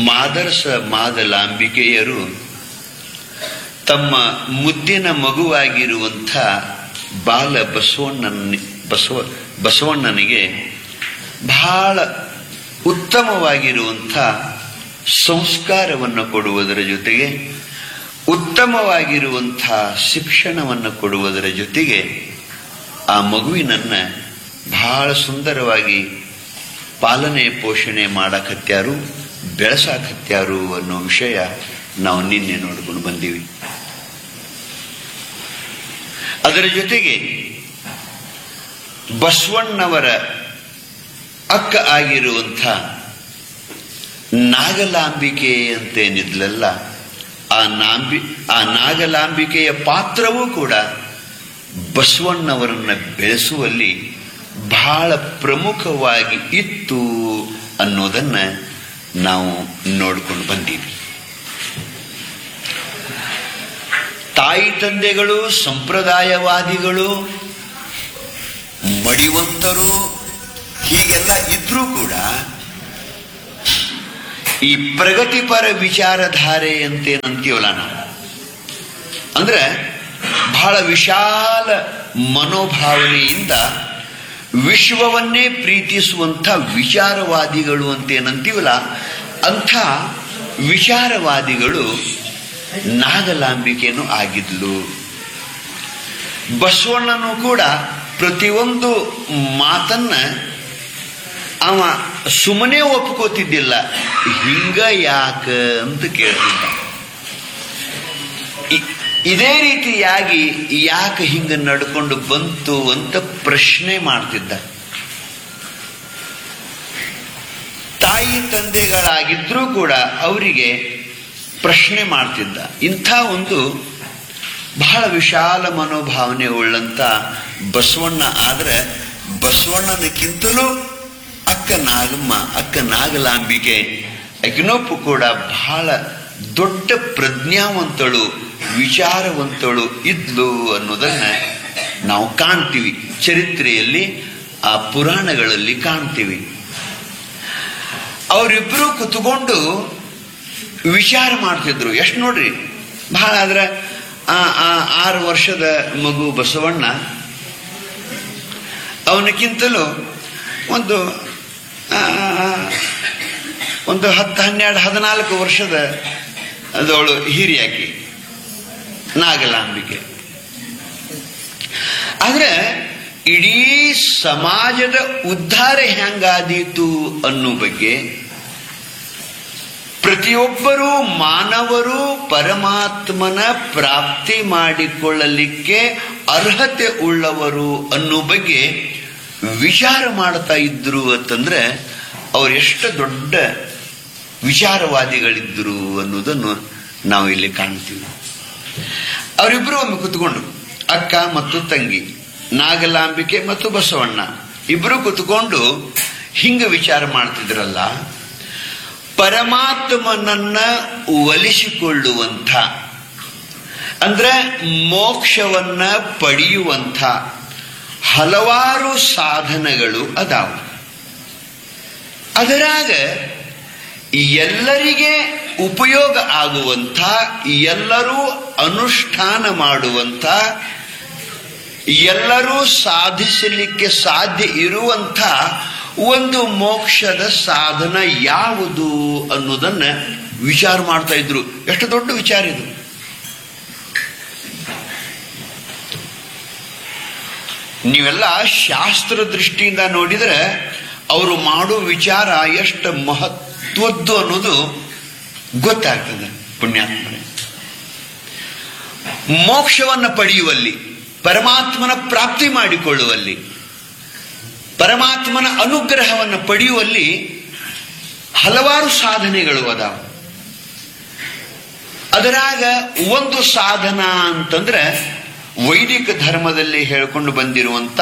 ಮಾದರ್ಸ ಮಾದಲಾಂಬಿಕೆಯರು ತಮ್ಮ ಮುದ್ದಿನ ಮಗುವಾಗಿರುವಂಥ ಬಾಲ ಬಸವಣ್ಣನ ಬಸವ ಬಸವಣ್ಣನಿಗೆ ಬಹಳ ಉತ್ತಮವಾಗಿರುವಂಥ ಸಂಸ್ಕಾರವನ್ನು ಕೊಡುವುದರ ಜೊತೆಗೆ ಉತ್ತಮವಾಗಿರುವಂಥ ಶಿಕ್ಷಣವನ್ನು ಕೊಡುವುದರ ಜೊತೆಗೆ ಆ ಮಗುವಿನನ್ನ ಬಹಳ ಸುಂದರವಾಗಿ ಪಾಲನೆ ಪೋಷಣೆ ಮಾಡಕತ್ಯಾರು ಬೆಳೆಸಾಕತ್ಯಾರು ಅನ್ನೋ ವಿಷಯ ನಾವು ನಿನ್ನೆ ನೋಡ್ಕೊಂಡು ಬಂದೀವಿ ಅದರ ಜೊತೆಗೆ ಬಸವಣ್ಣವರ ಅಕ್ಕ ಆಗಿರುವಂಥ ನಾಗಲಾಂಬಿಕೆ ಅಂತೇನಿದ್ಲಲ್ಲ ಆ ನಾಂಬಿ ಆ ನಾಗಲಾಂಬಿಕೆಯ ಪಾತ್ರವೂ ಕೂಡ ಬಸವಣ್ಣವರನ್ನ ಬೆಳೆಸುವಲ್ಲಿ ಬಹಳ ಪ್ರಮುಖವಾಗಿ ಇತ್ತು ಅನ್ನೋದನ್ನ ನಾವು ನೋಡ್ಕೊಂಡು ಬಂದೀವಿ ತಾಯಿ ತಂದೆಗಳು ಸಂಪ್ರದಾಯವಾದಿಗಳು ಮಡಿವಂತರು ಹೀಗೆಲ್ಲ ಇದ್ರೂ ಕೂಡ ಈ ಪ್ರಗತಿಪರ ವಿಚಾರಧಾರೆ ಅಂತೇನಂತೀವಲ್ಲ ನಾವು ಅಂದ್ರೆ ಬಹಳ ವಿಶಾಲ ಮನೋಭಾವನೆಯಿಂದ ವಿಶ್ವವನ್ನೇ ಪ್ರೀತಿಸುವಂಥ ವಿಚಾರವಾದಿಗಳು ಅಂತೇನಂತೀವಲ್ಲ ಅಂಥ ವಿಚಾರವಾದಿಗಳು ನಾಗಲಾಂಬಿಕೆನೂ ಆಗಿದ್ಲು ಬಸವಣ್ಣನು ಕೂಡ ಪ್ರತಿಯೊಂದು ಮಾತನ್ನ ಅವ ಸುಮ್ಮನೆ ಒಪ್ಕೋತಿದ್ದಿಲ್ಲ ಹಿಂಗ ಯಾಕ ಅಂತ ಕೇಳ್ತಿದ್ದ ಇ- ಇದೇ ರೀತಿಯಾಗಿ ಯಾಕೆ ಹಿಂಗ ನಡ್ಕೊಂಡು ಬಂತು ಅಂತ ಪ್ರಶ್ನೆ ಮಾಡ್ತಿದ್ದ ತಾಯಿ ತಂದೆಗಳಾಗಿದ್ರೂ ಕೂಡ ಅವರಿಗೆ ಪ್ರಶ್ನೆ ಮಾಡ್ತಿದ್ದ ಇಂಥ ಒಂದು ಬಹಳ ವಿಶಾಲ ಮನೋಭಾವನೆ ಉಳ್ಳಂತ ಬಸವಣ್ಣ ಆದ್ರೆ ಬಸವಣ್ಣನಕ್ಕಿಂತಲೂ ಅಕ್ಕ ನಾಗಮ್ಮ ಅಕ್ಕ ನಾಗಲಾಂಬಿಕೆ ಅಗ್ನೊಪ್ಪು ಕೂಡ ಬಹಳ ದೊಡ್ಡ ಪ್ರಜ್ಞಾವಂತಳು ವಿಚಾರವಂತಳು ಇದ್ಲು ಅನ್ನೋದನ್ನ ನಾವು ಕಾಣ್ತೀವಿ ಚರಿತ್ರೆಯಲ್ಲಿ ಆ ಪುರಾಣಗಳಲ್ಲಿ ಕಾಣ್ತೀವಿ ಅವರಿಬ್ಬರು ಕುತ್ಕೊಂಡು ವಿಚಾರ ಮಾಡ್ತಿದ್ರು ಎಷ್ಟು ನೋಡ್ರಿ ಬಹಳ ಆದ್ರೆ ಆ ಆ ಆರು ವರ್ಷದ ಮಗು ಬಸವಣ್ಣ ಅವನಕ್ಕಿಂತಲೂ ಒಂದು ಆ, ಒಂದು ಹತ್ತು ಹನ್ನೆರಡು ಹದಿನಾಲ್ಕು ವರ್ಷದ ಅದವಳು ಹಿರಿಯಾಕಿ ನಾಗಲಾಂಬಿಕೆ ಆದ್ರೆ ಇಡೀ ಸಮಾಜದ ಉದ್ಧಾರ ಹೆಂಗಾದೀತು ಅನ್ನೋ ಬಗ್ಗೆ ಪ್ರತಿಯೊಬ್ಬರೂ ಮಾನವರು ಪರಮಾತ್ಮನ ಪ್ರಾಪ್ತಿ ಮಾಡಿಕೊಳ್ಳಲಿಕ್ಕೆ ಅರ್ಹತೆ ಉಳ್ಳವರು ಅನ್ನೋ ಬಗ್ಗೆ ವಿಚಾರ ಮಾಡ್ತಾ ಇದ್ರು ಅಂತಂದ್ರೆ ಅವ್ರು ಎಷ್ಟು ದೊಡ್ಡ ವಿಚಾರವಾದಿಗಳಿದ್ರು ಅನ್ನೋದನ್ನು ನಾವು ಇಲ್ಲಿ ಕಾಣ್ತೀವಿ ಅವರಿಬ್ಬರು ಒಮ್ಮೆ ಕುತ್ಕೊಂಡು ಅಕ್ಕ ಮತ್ತು ತಂಗಿ ನಾಗಲಾಂಬಿಕೆ ಮತ್ತು ಬಸವಣ್ಣ ಇಬ್ಬರು ಕುತ್ಕೊಂಡು ಹಿಂಗ ವಿಚಾರ ಮಾಡ್ತಿದ್ರಲ್ಲ ಪರಮಾತ್ಮನನ್ನ ಒಲಿಸಿಕೊಳ್ಳುವಂಥ ಅಂದ್ರೆ ಮೋಕ್ಷವನ್ನ ಪಡೆಯುವಂಥ ಹಲವಾರು ಸಾಧನಗಳು ಅದಾವ ಅದರಾಗ ಎಲ್ಲರಿಗೆ ಉಪಯೋಗ ಆಗುವಂಥ ಎಲ್ಲರೂ ಅನುಷ್ಠಾನ ಮಾಡುವಂಥ ಎಲ್ಲರೂ ಸಾಧಿಸಲಿಕ್ಕೆ ಸಾಧ್ಯ ಇರುವಂಥ ಒಂದು ಮೋಕ್ಷದ ಸಾಧನ ಯಾವುದು ಅನ್ನೋದನ್ನ ವಿಚಾರ ಮಾಡ್ತಾ ಇದ್ರು ಎಷ್ಟು ದೊಡ್ಡ ವಿಚಾರ ಇದು ನೀವೆಲ್ಲ ಶಾಸ್ತ್ರ ದೃಷ್ಟಿಯಿಂದ ನೋಡಿದ್ರೆ ಅವರು ಮಾಡೋ ವಿಚಾರ ಎಷ್ಟು ಮಹತ್ವದ್ದು ಅನ್ನೋದು ಗೊತ್ತಾಗ್ತದೆ ಪುಣ್ಯಾತ್ಮನೆ ಮೋಕ್ಷವನ್ನು ಪಡೆಯುವಲ್ಲಿ ಪರಮಾತ್ಮನ ಪ್ರಾಪ್ತಿ ಮಾಡಿಕೊಳ್ಳುವಲ್ಲಿ ಪರಮಾತ್ಮನ ಅನುಗ್ರಹವನ್ನು ಪಡೆಯುವಲ್ಲಿ ಹಲವಾರು ಸಾಧನೆಗಳು ಅದಾವ ಅದರಾಗ ಒಂದು ಸಾಧನ ಅಂತಂದ್ರೆ ವೈದಿಕ ಧರ್ಮದಲ್ಲಿ ಹೇಳ್ಕೊಂಡು ಬಂದಿರುವಂತ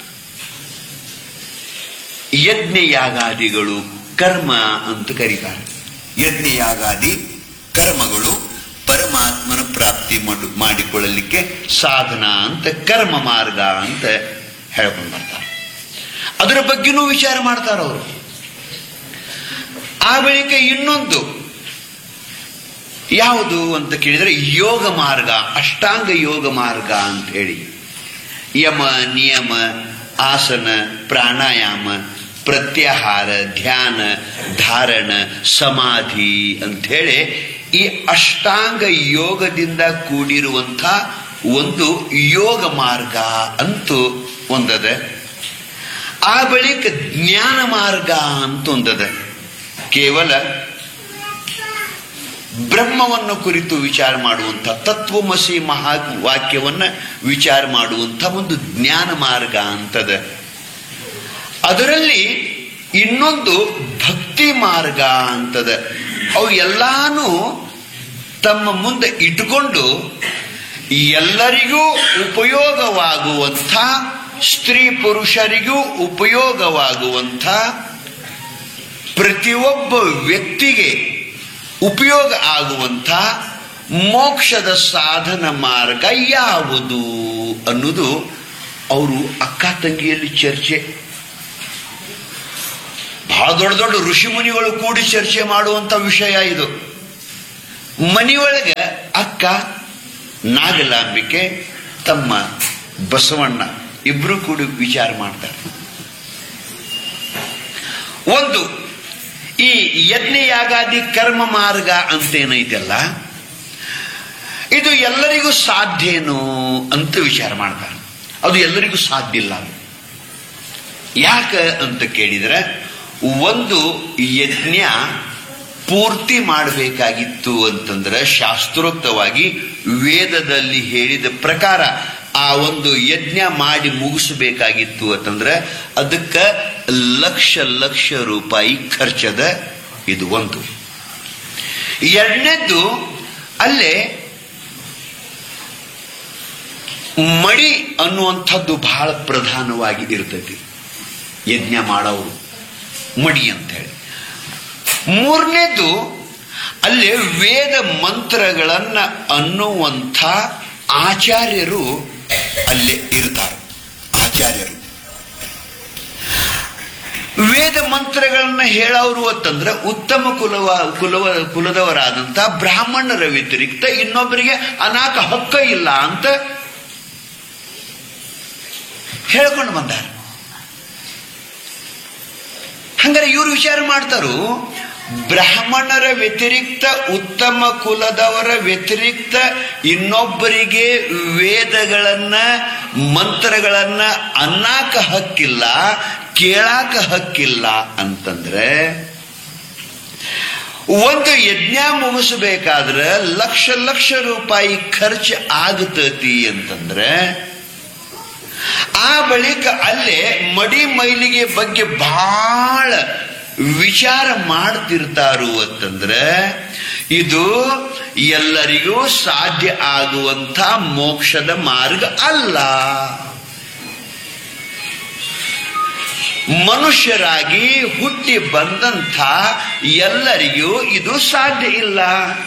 ಯಜ್ಞಯಾಗಾದಿಗಳು ಕರ್ಮ ಅಂತ ಕರೀತಾರೆ ಯಜ್ಞಯಾಗಾದಿ ಕರ್ಮಗಳು ಪರಮಾತ್ಮನ ಪ್ರಾಪ್ತಿ ಮಾಡು- ಮಾಡಿಕೊಳ್ಳಲಿಕ್ಕೆ ಸಾಧನ ಅಂತ ಕರ್ಮ ಮಾರ್ಗ ಅಂತ ಹೇಳ್ಕೊಂಡು ಬರ್ತಾರೆ ಅದರ ಬಗ್ಗೆನೂ ವಿಚಾರ ಮಾಡ್ತಾರೆ ಅವರು ಆ ಬಳಿಕ ಇನ್ನೊಂದು ಯಾವುದು ಅಂತ ಕೇಳಿದರೆ ಯೋಗ ಮಾರ್ಗ ಅಷ್ಟಾಂಗ ಯೋಗ ಮಾರ್ಗ ಅಂತ ಹೇಳಿ ಯಮ ನಿಯಮ ಆಸನ ಪ್ರಾಣಾಯಾಮ ಪ್ರತ್ಯಾಹಾರ ಧ್ಯಾನ ಧಾರಣ ಸಮಾಧಿ ಅಂಥೇಳಿ ಈ ಅಷ್ಟಾಂಗ ಯೋಗದಿಂದ ಕೂಡಿರುವಂಥ ಒಂದು ಯೋಗ ಮಾರ್ಗ ಅಂತೂ ಒಂದದ ಆ ಬಳಿಕ ಜ್ಞಾನ ಮಾರ್ಗ ಅಂತ ಒಂದದ ಕೇವಲ ಬ್ರಹ್ಮವನ್ನು ಕುರಿತು ವಿಚಾರ ಮಾಡುವಂಥ ತತ್ವಮಸಿ ಮಹಾ ವಾಕ್ಯವನ್ನ ವಿಚಾರ ಮಾಡುವಂಥ ಒಂದು ಜ್ಞಾನ ಮಾರ್ಗ ಅಂತದ ಅದರಲ್ಲಿ ಇನ್ನೊಂದು ಭಕ್ತಿ ಮಾರ್ಗ ಅಂತದ ಅವು ಎಲ್ಲಾನು ತಮ್ಮ ಮುಂದೆ ಇಟ್ಟುಕೊಂಡು ಎಲ್ಲರಿಗೂ ಉಪಯೋಗವಾಗುವಂಥ ಸ್ತ್ರೀ ಪುರುಷರಿಗೂ ಉಪಯೋಗವಾಗುವಂಥ ಪ್ರತಿಯೊಬ್ಬ ವ್ಯಕ್ತಿಗೆ ಉಪಯೋಗ ಆಗುವಂಥ ಮೋಕ್ಷದ ಸಾಧನ ಮಾರ್ಗ ಯಾವುದು ಅನ್ನೋದು ಅವರು ಅಕ್ಕ ತಂಗಿಯಲ್ಲಿ ಚರ್ಚೆ ಬಹಳ ದೊಡ್ಡ ದೊಡ್ಡ ಋಷಿ ಮುನಿಗಳು ಕೂಡಿ ಚರ್ಚೆ ಮಾಡುವಂತ ವಿಷಯ ಇದು ಮನೆಯೊಳಗೆ ಅಕ್ಕ ನಾಗಲಾಂಬಿಕೆ ತಮ್ಮ ಬಸವಣ್ಣ ಇಬ್ರು ಕೂಡಿ ವಿಚಾರ ಮಾಡ್ತಾರೆ ಒಂದು ಈ ಯಜ್ಞ ಯಾಗಾದಿ ಕರ್ಮ ಮಾರ್ಗ ಅಂತೇನೈತಲ್ಲ ಇದು ಎಲ್ಲರಿಗೂ ಸಾಧ್ಯನೋ ಅಂತ ವಿಚಾರ ಮಾಡ್ತಾರೆ ಅದು ಎಲ್ಲರಿಗೂ ಸಾಧ್ಯ ಇಲ್ಲ ಅದು ಯಾಕೆ ಅಂತ ಕೇಳಿದ್ರೆ ಒಂದು ಯಜ್ಞ ಪೂರ್ತಿ ಮಾಡಬೇಕಾಗಿತ್ತು ಅಂತಂದ್ರೆ ಶಾಸ್ತ್ರೋಕ್ತವಾಗಿ ವೇದದಲ್ಲಿ ಹೇಳಿದ ಪ್ರಕಾರ ಆ ಒಂದು ಯಜ್ಞ ಮಾಡಿ ಮುಗಿಸಬೇಕಾಗಿತ್ತು ಅಂತಂದ್ರೆ ಅದಕ್ಕೆ ಲಕ್ಷ ಲಕ್ಷ ರೂಪಾಯಿ ಖರ್ಚದ ಇದು ಒಂದು ಎರಡನೇದ್ದು ಅಲ್ಲೇ ಮಡಿ ಅನ್ನುವಂಥದ್ದು ಬಹಳ ಪ್ರಧಾನವಾಗಿ ಇರ್ತೈತಿ ಯಜ್ಞ ಮಾಡೋರು ಮಡಿ ಅಂತ ಹೇಳಿ ಮೂರನೇದು ಅಲ್ಲಿ ವೇದ ಮಂತ್ರಗಳನ್ನ ಅನ್ನುವಂಥ ಆಚಾರ್ಯರು ಅಲ್ಲೇ ಇರ್ತಾರೆ ಆಚಾರ್ಯರು ವೇದ ಮಂತ್ರಗಳನ್ನ ಹೇಳೋರು ಅಂತಂದ್ರೆ ಉತ್ತಮ ಕುಲವ ಕುಲವ ಕುಲದವರಾದಂಥ ಬ್ರಾಹ್ಮಣರ ವ್ಯತಿರಿಕ್ತ ಇನ್ನೊಬ್ಬರಿಗೆ ಅನಾಕ ಹಕ್ಕ ಇಲ್ಲ ಅಂತ ಹೇಳ್ಕೊಂಡು ಬಂದಾರ ಹಂಗಾರೆ ಇವರು ವಿಚಾರ ಮಾಡ್ತಾರು ಬ್ರಾಹ್ಮಣರ ವ್ಯತಿರಿಕ್ತ ಉತ್ತಮ ಕುಲದವರ ವ್ಯತಿರಿಕ್ತ ಇನ್ನೊಬ್ಬರಿಗೆ ವೇದಗಳನ್ನ ಮಂತ್ರಗಳನ್ನ ಅನ್ನಾಕ ಹಕ್ಕಿಲ್ಲ ಕೇಳಾಕ ಹಕ್ಕಿಲ್ಲ ಅಂತಂದ್ರೆ ಒಂದು ಯಜ್ಞ ಮುಗಿಸಬೇಕಾದ್ರೆ ಲಕ್ಷ ಲಕ್ಷ ರೂಪಾಯಿ ಖರ್ಚು ಆಗತತಿ ಅಂತಂದ್ರೆ ಆ ಬಳಿಕ ಅಲ್ಲೇ ಮಡಿ ಮೈಲಿಗೆ ಬಗ್ಗೆ ಬಹಳ ವಿಚಾರ ಮಾಡ್ತಿರ್ತಾರು ಅಂತಂದ್ರೆ ಇದು ಎಲ್ಲರಿಗೂ ಸಾಧ್ಯ ಆಗುವಂಥ ಮೋಕ್ಷದ ಮಾರ್ಗ ಅಲ್ಲ ಮನುಷ್ಯರಾಗಿ ಹುಟ್ಟಿ ಬಂದಂಥ ಎಲ್ಲರಿಗೂ ಇದು ಸಾಧ್ಯ ಇಲ್ಲ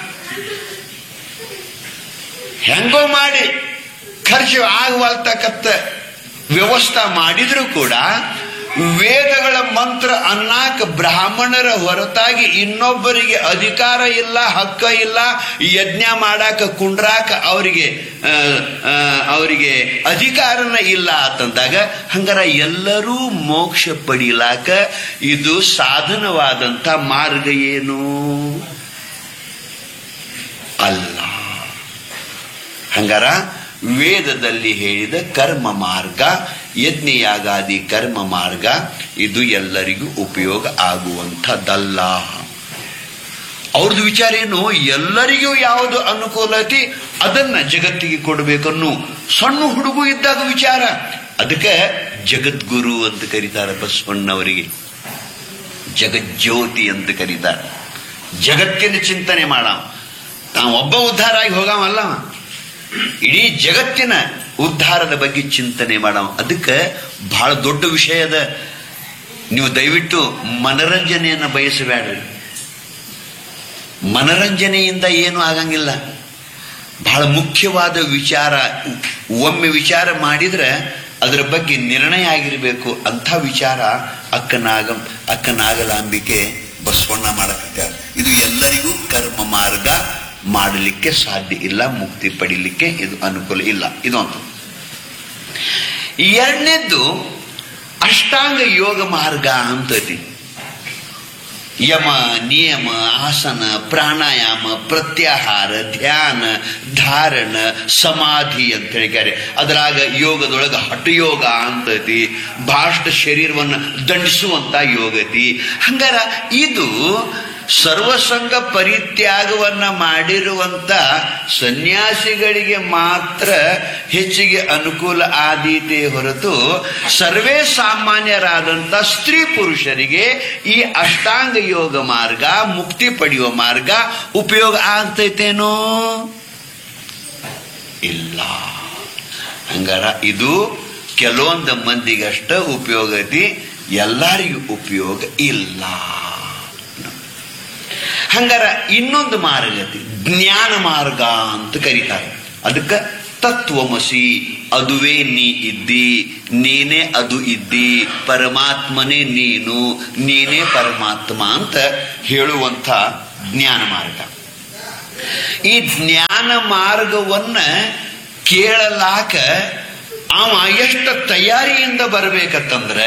ಹೆಂಗೋ ಮಾಡಿ ಖರ್ಚು ಆಗವಲ್ತಕ್ಕಂಥ ವ್ಯವಸ್ಥೆ ಮಾಡಿದ್ರು ಕೂಡ ವೇದಗಳ ಮಂತ್ರ ಅನ್ನಾಕ ಬ್ರಾಹ್ಮಣರ ಹೊರತಾಗಿ ಇನ್ನೊಬ್ಬರಿಗೆ ಅಧಿಕಾರ ಇಲ್ಲ ಹಕ್ಕ ಇಲ್ಲ ಯಜ್ಞ ಮಾಡಾಕ ಕುಂಡ್ರಾಕ ಅವರಿಗೆ ಆ, ಆ, ಅವರಿಗೆ ಅಧಿಕಾರನ ಇಲ್ಲ ಅಂತಂದಾಗ ಹಂಗಾರ ಎಲ್ಲರೂ ಮೋಕ್ಷ ಪಡಿಲಾಕ ಇದು ಸಾಧನವಾದಂಥ ಮಾರ್ಗ ಏನು ಅಲ್ಲ ಹಂಗಾರ ವೇದದಲ್ಲಿ ಹೇಳಿದ ಕರ್ಮ ಮಾರ್ಗ ಯಜ್ಞಯಾಗಾದಿ ಕರ್ಮ ಮಾರ್ಗ ಇದು ಎಲ್ಲರಿಗೂ ಉಪಯೋಗ ಆಗುವಂಥದ್ದಲ್ಲ ಅವ್ರದ್ದು ವಿಚಾರ ಏನು ಎಲ್ಲರಿಗೂ ಯಾವುದು ಅನುಕೂಲ ಐತಿ ಅದನ್ನ ಜಗತ್ತಿಗೆ ಕೊಡಬೇಕನ್ನು ಸಣ್ಣ ಹುಡುಗು ಇದ್ದಾಗ ವಿಚಾರ ಅದಕ್ಕೆ ಜಗದ್ಗುರು ಅಂತ ಕರೀತಾರೆ ಬಸವಣ್ಣವರಿಗೆ ಜಗಜ್ಯೋತಿ ಅಂತ ಕರೀತಾರೆ ಜಗತ್ತಿನ ಚಿಂತನೆ ಮಾಡ ತಾವು ಒಬ್ಬ ಉದ್ಧಾರ ಆಗಿ ಹೋಗವಲ್ಲ ಅವ. ಇಡೀ ಜಗತ್ತಿನ ಉದ್ಧಾರದ ಬಗ್ಗೆ ಚಿಂತನೆ ಮಾಡವ ಅದಕ್ಕೆ ಬಹಳ ದೊಡ್ಡ ವಿಷಯದ ನೀವು ದಯವಿಟ್ಟು ಮನರಂಜನೆಯನ್ನು ಬಯಸಬೇಡ್ರಿ ಮನರಂಜನೆಯಿಂದ ಏನು ಆಗಂಗಿಲ್ಲ ಬಹಳ ಮುಖ್ಯವಾದ ವಿಚಾರ ಒಮ್ಮೆ ವಿಚಾರ ಮಾಡಿದ್ರೆ ಅದರ ಬಗ್ಗೆ ನಿರ್ಣಯ ಆಗಿರಬೇಕು ಅಂಥ ವಿಚಾರ ಅಕ್ಕನಾಗ ಅಕ್ಕನಾಗಲಾಂಬಿಕೆ ಬಸವಣ್ಣ ಮಾಡಕತ್ತಾರೆ ಇದು ಎಲ್ಲರಿಗೂ ಕರ್ಮ ಮಾರ್ಗ ಮಾಡಲಿಕ್ಕೆ ಸಾಧ್ಯ ಇಲ್ಲ ಮುಕ್ತಿ ಪಡಿಲಿಕ್ಕೆ ಇದು ಅನುಕೂಲ ಇಲ್ಲ ಇದೊಂದು ಎರಡನೇದ್ದು ಅಷ್ಟಾಂಗ ಯೋಗ ಮಾರ್ಗ ಅಂತತಿ ಯಮ ನಿಯಮ ಆಸನ ಪ್ರಾಣಾಯಾಮ ಪ್ರತ್ಯಾಹಾರ ಧ್ಯಾನ ಧಾರಣ ಸಮಾಧಿ ಅಂತ ಹೇಳಿದ್ದಾರೆ ಅದರಾಗ ಯೋಗದೊಳಗ ಹಠಯೋಗ ಅಂತತಿ ಬಾಷ್ಟ ಶರೀರವನ್ನು ದಂಡಿಸುವಂತ ಯೋಗತಿ ಹಂಗಾರ ಇದು ಸರ್ವಸಂಗ ಪರಿತ್ಯಾಗವನ್ನ ಮಾಡಿರುವಂತ ಸನ್ಯಾಸಿಗಳಿಗೆ ಮಾತ್ರ ಹೆಚ್ಚಿಗೆ ಅನುಕೂಲ ಆದೀತೆ ಹೊರತು ಸರ್ವೇ ಸಾಮಾನ್ಯರಾದಂತ ಸ್ತ್ರೀ ಪುರುಷರಿಗೆ ಈ ಅಷ್ಟಾಂಗ ಯೋಗ ಮಾರ್ಗ ಮುಕ್ತಿ ಪಡೆಯುವ ಮಾರ್ಗ ಉಪಯೋಗ ಆಗ್ತೈತೇನೋ ಇಲ್ಲ ಹಂಗಾರ ಇದು ಕೆಲವೊಂದು ಮಂದಿಗಷ್ಟ ಉಪಯೋಗ ಐತಿ ಎಲ್ಲರಿಗೂ ಉಪಯೋಗ ಇಲ್ಲ ಹಂಗಾರ ಇನ್ನೊಂದು ಮಾರ್ಗ ಐತಿ ಜ್ಞಾನ ಮಾರ್ಗ ಅಂತ ಕರೀತಾರೆ ಅದಕ್ಕೆ ತತ್ವಮಸಿ ಅದುವೇ ನೀ ಇದ್ದಿ ನೀನೇ ಅದು ಇದ್ದಿ ಪರಮಾತ್ಮನೇ ನೀನು ನೀನೇ ಪರಮಾತ್ಮ ಅಂತ ಹೇಳುವಂಥ ಜ್ಞಾನ ಮಾರ್ಗ ಈ ಜ್ಞಾನ ಮಾರ್ಗವನ್ನ ಕೇಳಲಾಕ ಅವ ಎಷ್ಟು ತಯಾರಿಯಿಂದ ಬರ್ಬೇಕತ್ತಂದ್ರೆ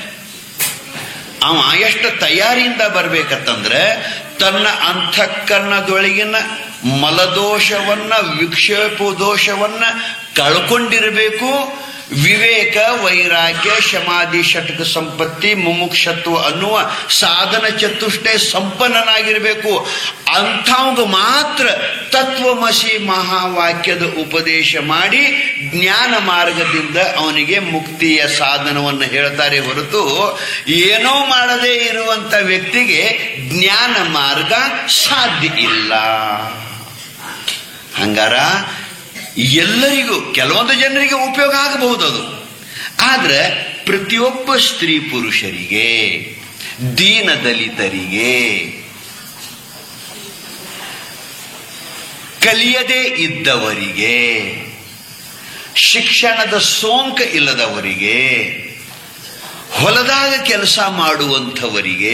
ಅವ ಎಷ್ಟು ತಯಾರಿಯಿಂದ ಬರ್ಬೇಕತ್ತಂದ್ರೆ ತನ್ನ ಅಂತಃಕರಣದೊಳಗಿನ ಮಲದೋಷವನ್ನ ವಿಕ್ಷೇಪ ದೋಷವನ್ನ ಕಳ್ಕೊಂಡಿರಬೇಕು ವಿವೇಕ ವೈರಾಗ್ಯ ಶಮಾಧಿ ಷಟಕ ಸಂಪತ್ತಿ ಮುಮುಕ್ಷತ್ವ ಅನ್ನುವ ಸಾಧನ ಚತುಷ್ಟೇ ಸಂಪನ್ನನಾಗಿರಬೇಕು ಅಂಥವಂಗ ಮಾತ್ರ ತತ್ವಮಸಿ ಮಹಾವಾಕ್ಯದ ಉಪದೇಶ ಮಾಡಿ ಜ್ಞಾನ ಮಾರ್ಗದಿಂದ ಅವನಿಗೆ ಮುಕ್ತಿಯ ಸಾಧನವನ್ನು ಹೇಳ್ತಾರೆ ಹೊರತು ಏನೋ ಮಾಡದೇ ಇರುವಂತ ವ್ಯಕ್ತಿಗೆ ಜ್ಞಾನ ಮಾರ್ಗ ಸಾಧ್ಯ ಇಲ್ಲ ಹಂಗಾರ ಎಲ್ಲರಿಗೂ ಕೆಲವೊಂದು ಜನರಿಗೆ ಉಪಯೋಗ ಆಗಬಹುದು ಅದು ಆದ್ರೆ ಪ್ರತಿಯೊಬ್ಬ ಸ್ತ್ರೀ ಪುರುಷರಿಗೆ ದೀನ ದಲಿತರಿಗೆ ಕಲಿಯದೇ ಇದ್ದವರಿಗೆ ಶಿಕ್ಷಣದ ಸೋಂಕ ಇಲ್ಲದವರಿಗೆ ಹೊಲದಾಗ ಕೆಲಸ ಮಾಡುವಂಥವರಿಗೆ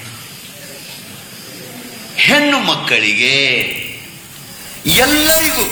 ಹೆಣ್ಣು ಮಕ್ಕಳಿಗೆ ಎಲ್ಲರಿಗೂ